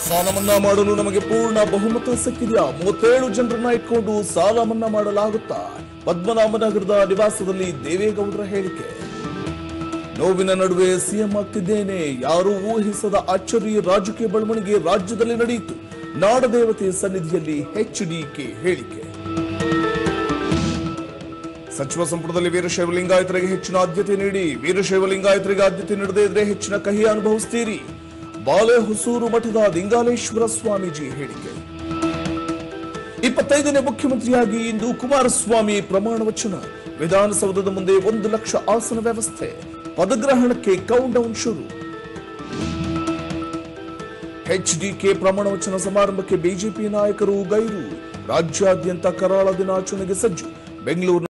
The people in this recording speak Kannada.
ಸಾಲ ಮನ್ನಾ ಮಾಡಲು ನಮಗೆ ಪೂರ್ಣ ಬಹುಮತ ಸಿಕ್ಕಿದೆಯಾ ಮೂವತ್ತೇಳು ಜನರನ್ನ ಇಟ್ಕೊಂಡು ಸಾಲ ಮನ್ನಾ ಮಾಡಲಾಗುತ್ತಾ ಪದ್ಮನಾಭನಗರದ ನಿವಾಸದಲ್ಲಿ ದೇವೇಗೌಡರ ಹೇಳಿಕೆ ನೋವಿನ ನಡುವೆ ಸಿಎಂ ಆಗ್ತಿದ್ದೇನೆ ಯಾರೂ ಊಹಿಸದ ಅಚ್ಚರಿ ರಾಜಕೀಯ ಬೆಳವಣಿಗೆ ರಾಜ್ಯದಲ್ಲಿ ನಡೆಯಿತು ನಾಡದೇವತೆ ಸನ್ನಿಧಿಯಲ್ಲಿ ಎಚ್ಡಿಕೆ ಹೇಳಿಕೆ ಸಚಿವ ಸಂಪುಟದಲ್ಲಿ ವೀರಶೈವ ಲಿಂಗಾಯತರಿಗೆ ಹೆಚ್ಚಿನ ಆದ್ಯತೆ ನೀಡಿ ವೀರಶೈವ ಲಿಂಗಾಯತರಿಗೆ ಆದ್ಯತೆ ನೀಡದೇ ಇದ್ರೆ ಹೆಚ್ಚಿನ ಕಹಿ ಅನುಭವಿಸ್ತೀರಿ ಬಾಲೆ ಹೊಸೂರು ಮಠದ ಲಿಂಗಾಲೇಶ್ವರ ಸ್ವಾಮೀಜಿ ಹೇಳಿಕೆ ಇಪ್ಪತ್ತೈದನೇ ಮುಖ್ಯಮಂತ್ರಿಯಾಗಿ ಇಂದು ಕುಮಾರಸ್ವಾಮಿ ಪ್ರಮಾಣ ವಚನ ವಿಧಾನಸೌಧದ ಮುಂದೆ ಒಂದು ಲಕ್ಷ ಆಸನ ವ್ಯವಸ್ಥೆ ಪದಗ್ರಹಣಕ್ಕೆ ಕೌಂಟ್ ಡೌನ್ ಶುರು ಎಚ್ಡಿಕೆ ಪ್ರಮಾಣ ವಚನ ಸಮಾರಂಭಕ್ಕೆ ಬಿಜೆಪಿ ನಾಯಕರು ಗೈರು ರಾಜ್ಯಾದ್ಯಂತ ಕರಾಳ ದಿನಾಚರಣೆಗೆ ಸಜ್ಜು ಬೆಂಗಳೂರು